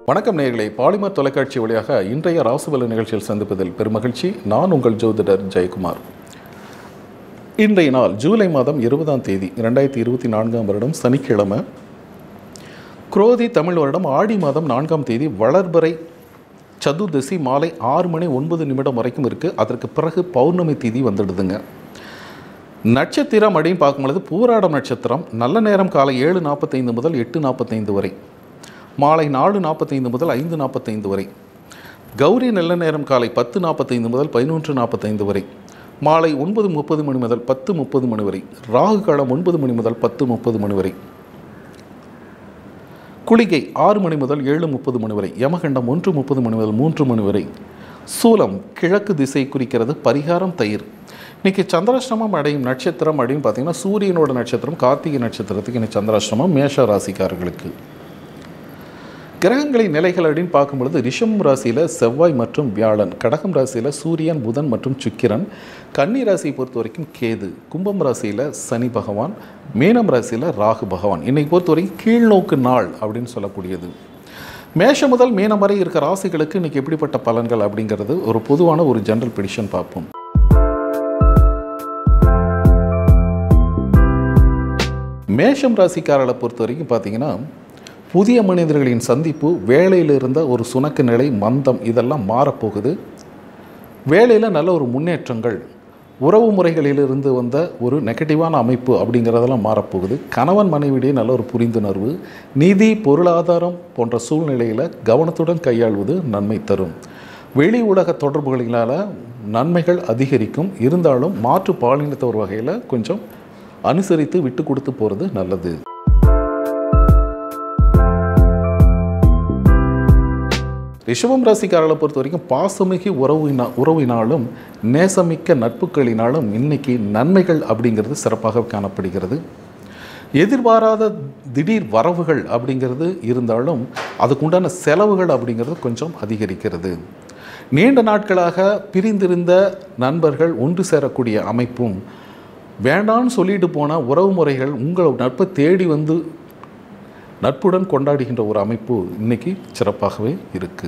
வணக்கம் நேயர்களே பாலிமர் தொலைக்காட்சி வழியாக இன்றைய ராசுபல நிகழ்ச்சியில் சந்திப்பதில் பெருமகிழ்ச்சி நான் உங்கள் ஜோதிடர் ஜெயக்குமார் இன்றைய நாள் ஜூலை மாதம் இருபதாம் தேதி இரண்டாயிரத்தி இருபத்தி நான்காம் வருடம் சனிக்கிழமை குரோதி தமிழ் வருடம் ஆடி மாதம் நான்காம் தேதி வளர்பறை சதுர்தசி மாலை ஆறு மணி ஒன்பது நிமிடம் வரைக்கும் இருக்குது அதற்கு பிறகு பௌர்ணமி தேதி வந்துடுதுங்க நட்சத்திரம் அப்படின்னு பார்க்கும்பொழுது பூராடம் நட்சத்திரம் நல்ல நேரம் காலை ஏழு நாற்பத்தைந்து முதல் எட்டு நாற்பத்தைந்து வரை மாலை நாலு நாற்பத்தைந்து முதல் ஐந்து நாற்பத்தைந்து வரை கௌரி நல்ல நேரம் காலை பத்து நாற்பத்தைந்து முதல் பதினொன்று நாற்பத்தைந்து வரை மாலை ஒன்பது முப்பது மணி முதல் பத்து முப்பது மணி வரை ராகு காலம் ஒன்பது மணி முதல் பத்து முப்பது மணி வரை குளிகை ஆறு மணி முதல் ஏழு முப்பது மணி வரை யமகண்டம் ஒன்று முப்பது மணி முதல் மூன்று மணி வரை சூலம் கிழக்கு திசை குறிக்கிறது பரிகாரம் தயிர் இன்னைக்கு சந்திராஷ்டமம் அடையும் நட்சத்திரம் அப்படின்னு பார்த்தீங்கன்னா சூரியனோட நட்சத்திரம் கார்த்திகை நட்சத்திரத்துக்கு இன்னைக்கு சந்திராஷ்டமம் மேஷ ராசிக்காரர்களுக்கு கிரகங்களின் நிலைகள் அப்படின்னு பார்க்கும்பொழுது ரிஷம் ராசியில் செவ்வாய் மற்றும் வியாழன் கடகம் ராசியில் சூரியன் புதன் மற்றும் சுக்கிரன் கன்னி ராசியை பொறுத்த வரைக்கும் கேது கும்பம் ராசியில் சனி பகவான் மீனம் ராசியில் ராகு பகவான் இன்னைக்கு பொறுத்த வரைக்கும் கீழ்நோக்கு நாள் அப்படின்னு சொல்லக்கூடியது மேஷம் முதல் மீனம் வரை இருக்க ராசிகளுக்கு இன்னைக்கு எப்படிப்பட்ட பலன்கள் அப்படிங்கிறது ஒரு பொதுவான ஒரு ஜென்ரல் பிடிஷன் பார்ப்போம் மேஷம் ராசிக்காரர்களை பொறுத்த வரைக்கும் பார்த்தீங்கன்னா புதிய மனிதர்களின் சந்திப்பு வேலையில் இருந்த ஒரு சுணக்க நிலை மந்தம் இதெல்லாம் மாறப்போகுது வேலையில் நல்ல ஒரு முன்னேற்றங்கள் உறவு முறைகளிலிருந்து வந்த ஒரு நெகட்டிவான அமைப்பு அப்படிங்கிறதெல்லாம் மாறப்போகுது கணவன் மனைவிடையே நல்ல ஒரு புரிந்துணர்வு நிதி பொருளாதாரம் போன்ற சூழ்நிலையில் கவனத்துடன் கையாள்வது நன்மை தரும் வெளி உலக தொடர்புகளினால் நன்மைகள் அதிகரிக்கும் இருந்தாலும் மாற்று பாலினத்தவர் வகையில் கொஞ்சம் அனுசரித்து விட்டு கொடுத்து போகிறது நல்லது ரிஷபம் ராசிக்காரர்களை பொறுத்த வரைக்கும் பாசமிகு உறவினா உறவினாலும் நேசமிக்க நட்புகளினாலும் இன்னைக்கு நன்மைகள் அப்படிங்கிறது சிறப்பாக காணப்படுகிறது எதிர்பாராத திடீர் வரவுகள் அப்படிங்கிறது இருந்தாலும் அதுக்குண்டான செலவுகள் அப்படிங்கிறது கொஞ்சம் அதிகரிக்கிறது நீண்ட நாட்களாக பிரிந்திருந்த நண்பர்கள் ஒன்று சேரக்கூடிய அமைப்பும் வேண்டான்னு சொல்லிட்டு போன உறவு முறைகள் உங்கள் நட்பை தேடி வந்து நட்புடன் கொண்டாடுகின்ற ஒரு அமைப்பு இன்னைக்கு சிறப்பாகவே இருக்கு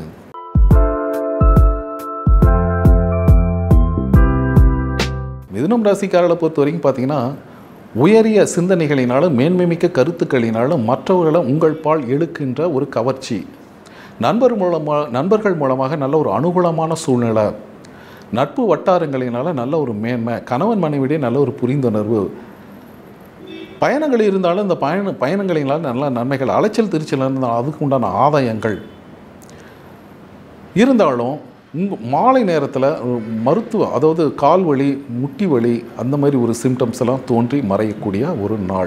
மிதுனம் ராசிக்காரர்களை பொறுத்த வரைக்கும் பார்த்தீங்கன்னா உயரிய சிந்தனைகளினாலும் மேன்மைமிக்க கருத்துக்களினாலும் மற்றவர்களை உங்கள் பால் இழுக்கின்ற ஒரு கவர்ச்சி நண்பர் மூலமாக நண்பர்கள் மூலமாக நல்ல ஒரு அனுகூலமான சூழ்நிலை நட்பு வட்டாரங்களினால நல்ல ஒரு மேன்மை கணவன் மனைவிடையே நல்ல ஒரு புரிந்துணர்வு பயணங்கள் இருந்தாலும் இந்த பயண பயணங்களினால் நல்ல நன்மைகள் அலைச்சல் திருச்சல் இருந்தால் அதுக்கு உண்டான ஆதாயங்கள் இருந்தாலும் உங்க மாலை நேரத்தில் மருத்துவ அதாவது கால் வலி முட்டி வலி அந்த மாதிரி ஒரு சிம்டம்ஸ் எல்லாம் தோன்றி மறையக்கூடிய ஒரு நாள்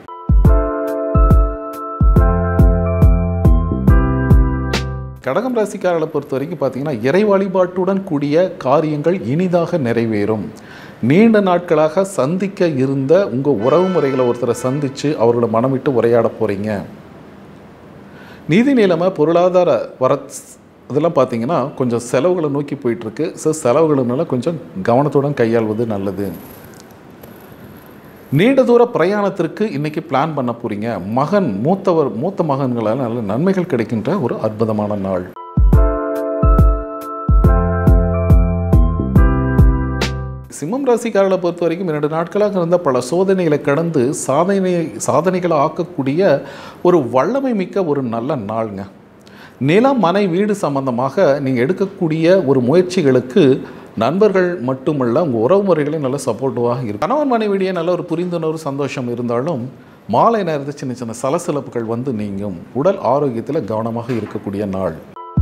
கடகம் ராசிக்காரர்களை பொறுத்த வரைக்கும் பார்த்தீங்கன்னா இறை வழிபாட்டுடன் கூடிய காரியங்கள் இனிதாக நிறைவேறும் நீண்ட நாட்களாக சந்திக்க இருந்த உங்கள் உறவு முறைகளை ஒருத்தரை சந்தித்து அவரோட மனம் விட்டு உரையாட போகிறீங்க நிதி நிலைமை பொருளாதார வர இதெல்லாம் பார்த்தீங்கன்னா கொஞ்சம் செலவுகளை நோக்கி போயிட்டுருக்கு ஸோ செலவுகளுனால கொஞ்சம் கவனத்துடன் கையாள்வது நல்லது நீண்ட தூர பிரயாணத்திற்கு இன்றைக்கி பிளான் பண்ண போகிறீங்க மகன் மூத்தவர் மூத்த மகன்களால் நல்ல நன்மைகள் கிடைக்கின்ற ஒரு அற்புதமான நாள் சிம்மம் ராசிக்காரர்களை பொறுத்த வரைக்கும் இரண்டு நாட்களாக இருந்த பல சோதனைகளை கடந்து சாதனை சாதனைகளை ஆக்கக்கூடிய ஒரு வல்லமை மிக்க ஒரு நல்ல நாளுங்க நிலம் மனை வீடு சம்பந்தமாக நீங்கள் எடுக்கக்கூடிய ஒரு முயற்சிகளுக்கு நண்பர்கள் மட்டுமல்ல உங்கள் உறவு முறைகளையும் நல்ல சப்போர்ட்டிவாக இருக்கும் கணவன் மனைவிடையே நல்ல ஒரு புரிந்துணர்வு சந்தோஷம் இருந்தாலும் மாலை நேரத்தில் சின்ன சின்ன சலசலப்புகள் வந்து நீங்கும் உடல் ஆரோக்கியத்தில் கவனமாக இருக்கக்கூடிய நாள்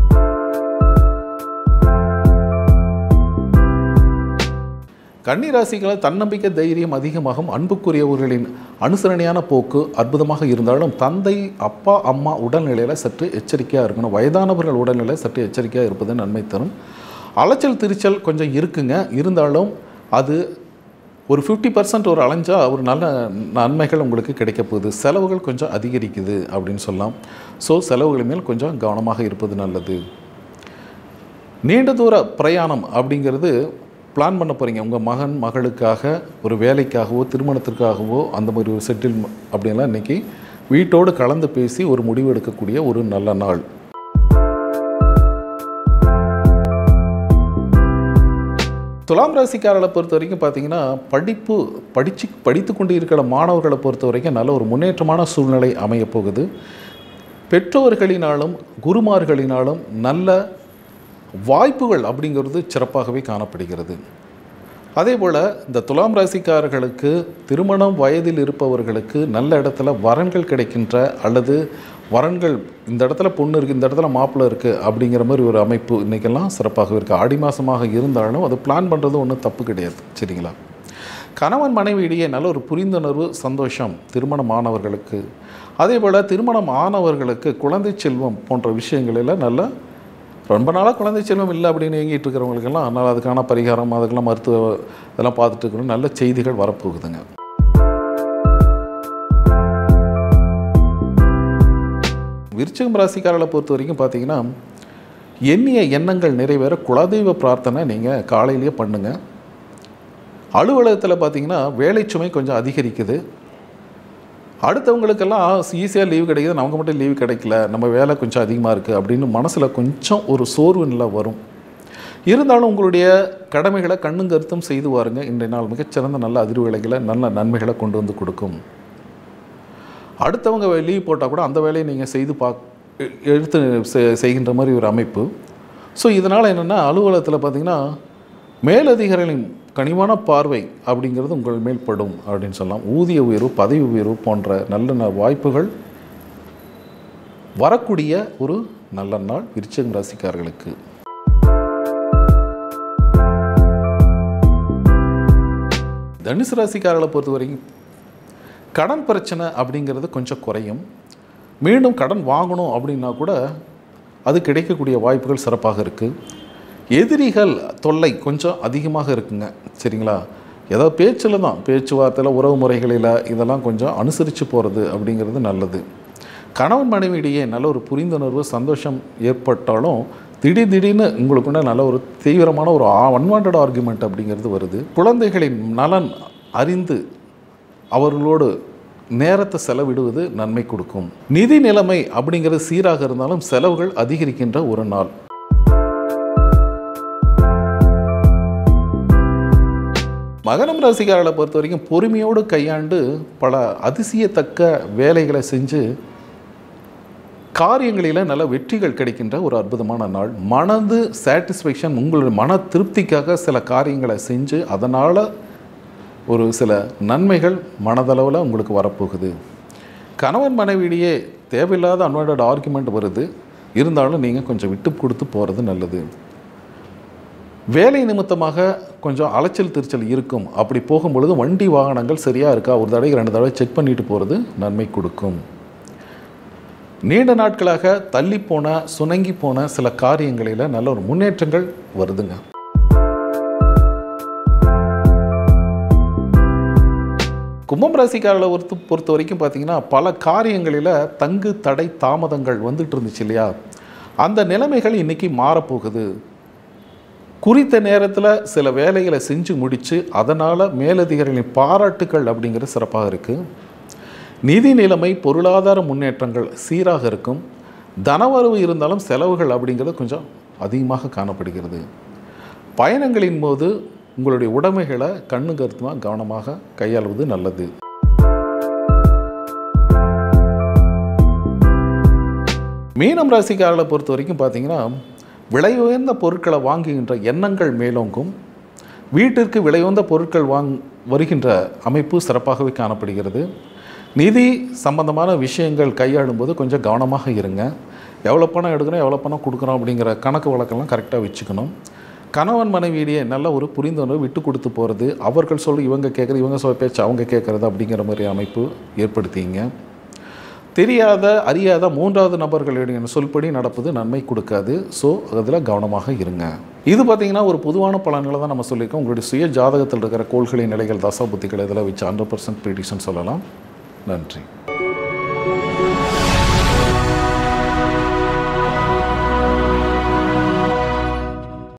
கன்னிராசிகளில் தன்னம்பிக்கை தைரியம் அதிகமாகும் அன்புக்குரியவர்களின் அனுசரணையான போக்கு அற்புதமாக இருந்தாலும் தந்தை அப்பா அம்மா உடல்நிலையில் சற்று எச்சரிக்கையாக இருக்கணும் வயதானவர்கள் உடல்நிலை சற்று எச்சரிக்கையாக இருப்பது நன்மை தரும் அலைச்சல் திருச்சல் கொஞ்சம் இருக்குங்க இருந்தாலும் அது ஒரு ஃபிஃப்டி பர்சன்ட் ஒரு அலைஞ்சா ஒரு நல்ல நன்மைகள் உங்களுக்கு கிடைக்க போகுது செலவுகள் கொஞ்சம் அதிகரிக்குது அப்படின்னு சொல்லலாம் ஸோ செலவுகள் மேல் கொஞ்சம் கவனமாக இருப்பது நல்லது நீண்ட தூர பிரயாணம் அப்படிங்கிறது பிளான் பண்ண போகிறீங்க உங்கள் மகன் மகளுக்காக ஒரு வேலைக்காகவோ திருமணத்திற்காகவோ அந்த மாதிரி ஒரு செட்டில் அப்படின்லாம் இன்றைக்கி வீட்டோடு கலந்து பேசி ஒரு முடிவு எடுக்கக்கூடிய ஒரு நல்ல நாள் துலாம் ராசிக்காரர்களை பொறுத்த வரைக்கும் பார்த்தீங்கன்னா படிப்பு படித்து படித்து கொண்டு இருக்கிற மாணவர்களை பொறுத்த வரைக்கும் நல்ல ஒரு முன்னேற்றமான சூழ்நிலை அமையப் போகுது பெற்றோர்களினாலும் குருமார்களினாலும் நல்ல வாய்ப்புகள் அப்படிங்கிறது சிறப்பாகவே காணப்படுகிறது அதே போல் இந்த துலாம் ராசிக்காரர்களுக்கு திருமணம் வயதில் இருப்பவர்களுக்கு நல்ல இடத்துல வரன்கள் கிடைக்கின்ற அல்லது வரன்கள் இந்த இடத்துல பொண்ணு இருக்குது இந்த இடத்துல மாப்பிள்ளை இருக்குது அப்படிங்கிற மாதிரி ஒரு அமைப்பு இன்றைக்கெல்லாம் சிறப்பாக இருக்குது ஆடி மாதமாக இருந்தாலும் அது பிளான் பண்ணுறது ஒன்றும் தப்பு கிடையாது சரிங்களா கணவன் மனைவி இடையே நல்ல ஒரு புரிந்துணர்வு சந்தோஷம் திருமணமானவர்களுக்கு அதே போல் திருமணம் ஆனவர்களுக்கு குழந்தை செல்வம் போன்ற விஷயங்களில் நல்ல ரொம்ப நாளாக குழந்தை செல்வம் இல்லை அப்படின்னு இயங்கிட்டு இருக்கிறவங்களுக்கெல்லாம் அதனால் அதுக்கான பரிகாரம் அதுக்கெல்லாம் மருத்துவ இதெல்லாம் பார்த்துட்டு இருக்கிறோம் நல்ல செய்திகள் வரப்போகுதுங்க விருச்சகம் ராசிக்காரர்களை பொறுத்த வரைக்கும் பார்த்தீங்கன்னா எண்ணிய எண்ணங்கள் நிறைவேற குலதெய்வ பிரார்த்தனை நீங்கள் காலையிலேயே பண்ணுங்கள் அலுவலகத்தில் பார்த்தீங்கன்னா வேலை சுமை கொஞ்சம் அதிகரிக்குது அடுத்தவங்களுக்கெல்லாம் ஈஸியாக லீவு கிடைக்குது நமக்கு மட்டும் லீவு கிடைக்கல நம்ம வேலை கொஞ்சம் அதிகமாக இருக்குது அப்படின்னு மனசில் கொஞ்சம் ஒரு சோர்வு நிலை வரும் இருந்தாலும் உங்களுடைய கடமைகளை கண்ணும் கருத்தும் செய்து வாருங்க இன்றைய நாள் மிகச்சிறந்த நல்ல அதிர்வுகளை நல்ல நன்மைகளை கொண்டு வந்து கொடுக்கும் அடுத்தவங்க லீவ் போட்டால் கூட அந்த வேலையை நீங்கள் செய்து பா எ- எடுத்து செ- செய்கின்ற மாதிரி ஒரு அமைப்பு ஸோ இதனால் என்னென்னா அலுவலகத்தில் பார்த்தீங்கன்னா மேலதிகாரிகளின் கனிவான பார்வை அப்படிங்கிறது உங்கள் மேல் படும் அப்படின்னு சொல்லலாம் ஊதிய உயர்வு பதவி உயர்வு போன்ற நல்ல ந- வாய்ப்புகள் வரக்கூடிய ஒரு நல்ல நாள் விருச்சகம் ராசிக்காரர்களுக்கு தனுசு ராசிக்காரர்களை பொறுத்த வரைக்கும் கடன் பிரச்சனை அப்படிங்கிறது கொஞ்சம் குறையும் மீண்டும் கடன் வாங்கணும் அப்படின்னா கூட அது கிடைக்கக்கூடிய வாய்ப்புகள் சிறப்பாக இருக்குது எதிரிகள் தொல்லை கொஞ்சம் அதிகமாக இருக்குங்க சரிங்களா ஏதோ பேச்சில் தான் பேச்சுவார்த்தையில் உறவு முறைகளில் இதெல்லாம் கொஞ்சம் அனுசரித்து போகிறது அப்படிங்கிறது நல்லது கணவன் மனைவியிடையே நல்ல ஒரு புரிந்துணர்வு சந்தோஷம் ஏற்பட்டாலும் திடீர் திடீர்னு உங்களுக்குள்ள நல்ல ஒரு தீவிரமான ஒரு அன்வான்ட் ஆர்குமெண்ட் அப்படிங்கிறது வருது குழந்தைகளின் நலன் அறிந்து அவர்களோடு நேரத்தை செலவிடுவது நன்மை கொடுக்கும் நிதி நிலைமை அப்படிங்கிறது சீராக இருந்தாலும் செலவுகள் அதிகரிக்கின்ற ஒரு நாள் மகரம் ராசிக்காரர்களை பொறுத்த வரைக்கும் பொறுமையோடு கையாண்டு பல அதிசயத்தக்க வேலைகளை செஞ்சு காரியங்களில் நல்ல வெற்றிகள் கிடைக்கின்ற ஒரு அற்புதமான நாள் மனது சாட்டிஸ்ஃபேக்ஷன் உங்களுடைய மன திருப்திக்காக சில காரியங்களை செஞ்சு அதனால் ஒரு சில நன்மைகள் மனதளவில் உங்களுக்கு வரப்போகுது கணவன் மனைவியிடையே தேவையில்லாத அன்வான்ட் ஆர்குமெண்ட் வருது இருந்தாலும் நீங்கள் கொஞ்சம் விட்டு கொடுத்து போகிறது நல்லது வேலை நிமித்தமாக கொஞ்சம் அலைச்சல் திருச்சல் இருக்கும் அப்படி போகும்பொழுது வண்டி வாகனங்கள் சரியாக இருக்கா ஒரு தடவை ரெண்டு தடவை செக் பண்ணிட்டு போகிறது நன்மை கொடுக்கும் நீண்ட நாட்களாக தள்ளி போன சுணங்கி போன சில காரியங்களில் நல்ல ஒரு முன்னேற்றங்கள் வருதுங்க கும்பம் ராசிக்காரர்களை பொறுத்து பொறுத்த வரைக்கும் பார்த்தீங்கன்னா பல காரியங்களில் தங்கு தடை தாமதங்கள் வந்துட்டு இருந்துச்சு இல்லையா அந்த நிலைமைகள் இன்னைக்கு மாறப்போகுது குறித்த நேரத்தில் சில வேலைகளை செஞ்சு முடித்து அதனால் மேலதிகாரிகளின் பாராட்டுக்கள் அப்படிங்கிறது சிறப்பாக இருக்குது நிதி நிலைமை பொருளாதார முன்னேற்றங்கள் சீராக இருக்கும் தனவரவு இருந்தாலும் செலவுகள் அப்படிங்கிறது கொஞ்சம் அதிகமாக காணப்படுகிறது பயணங்களின் போது உங்களுடைய உடைமைகளை கண்ணு கருத்துமாக கவனமாக கையாளுவது நல்லது மீனம் ராசிக்காரர்களை பொறுத்த வரைக்கும் பார்த்தீங்கன்னா விலை உயர்ந்த பொருட்களை வாங்குகின்ற எண்ணங்கள் மேலோங்கும் வீட்டிற்கு விலை உயர்ந்த பொருட்கள் வாங் வருகின்ற அமைப்பு சிறப்பாகவே காணப்படுகிறது நிதி சம்பந்தமான விஷயங்கள் கையாளும் போது கொஞ்சம் கவனமாக இருங்க எவ்வளோ பணம் எடுக்கிறோம் எவ்வளோ பணம் கொடுக்குறோம் அப்படிங்கிற கணக்கு வழக்கெல்லாம் கரெக்டாக வச்சுக்கணும் கணவன் மனைவியிடையே நல்ல ஒரு புரிந்துணர்வு விட்டு கொடுத்து போகிறது அவர்கள் சொல்லி இவங்க கேட்குறது இவங்க சொல்ல பேச்சு அவங்க கேட்குறது அப்படிங்கிற மாதிரி அமைப்பு ஏற்படுத்திங்க தெரியாத அறியாத மூன்றாவது நபர்களுடைய சொல்படி நடப்பது நன்மை கொடுக்காது ஸோ அதில் கவனமாக இருங்க இது பார்த்தீங்கன்னா ஒரு பொதுவான பலன்களை தான் நம்ம சொல்லியிருக்கோம் உங்களுடைய சுய ஜாதகத்தில் இருக்கிற கோள்களின் நிலைகள் தசா புத்திகள் இதெல்லாம் வச்சு ஹண்ட்ரட் பர்சன்ட் ப்ரிடிஷன் சொல்லலாம் நன்றி